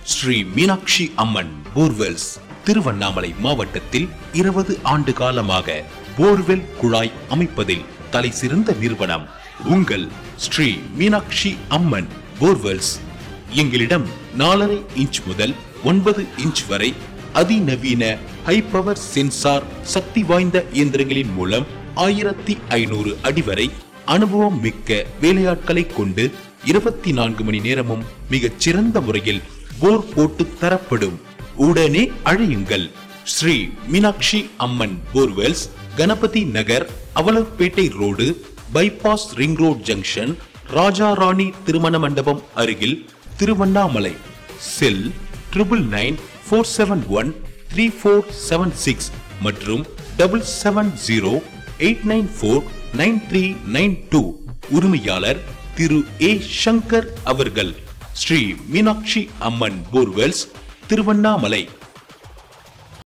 Sri Meenakshi Amman borewells Tiruvannamalai மாவட்டத்தில் இருபது ஆண்டு காலமாக போர்வெல் குழாய் அமைப்பதில் தலை சிறந்த நிறுவனம் உங்கள் ஸ்ரீ மீனாட்சி அம்மன் போர்வெல்ஸ் எங்களிடம் நாலரை இன்ச் முதல் ஒன்பது இன்ச் வரை அதிநவீன ஹை பவர் சென்சார் சக்தி வாய்ந்த இயந்திரங்களின் மூலம் ஆயிரத்தி ஐநூறு அடி வரை அனுபவம் மிக்க வேலையாட்களை கொண்டு இருபத்தி நான்கு மணி நேரமும் மிகச் சிறந்த முறையில் போர் போட்டு தரப்படும் உடனே அழையுங்கள் Sri Meenakshi Amman borewells Ganapathi Nagar Avalapettai road bypass ring road junction Raja Rani திருமண மண்டபம் அருகில் Tiruvannamalai cell triple nine four seven one three four seven six மற்றும் double seven zero eight nine four nine three nine two உரிமையாளர் திரு ஏ சங்கர் அவர்கள் ஸ்ரீ மீனாட்சி அம்மன் போர்வெல்ஸ் திருவண்ணாமலை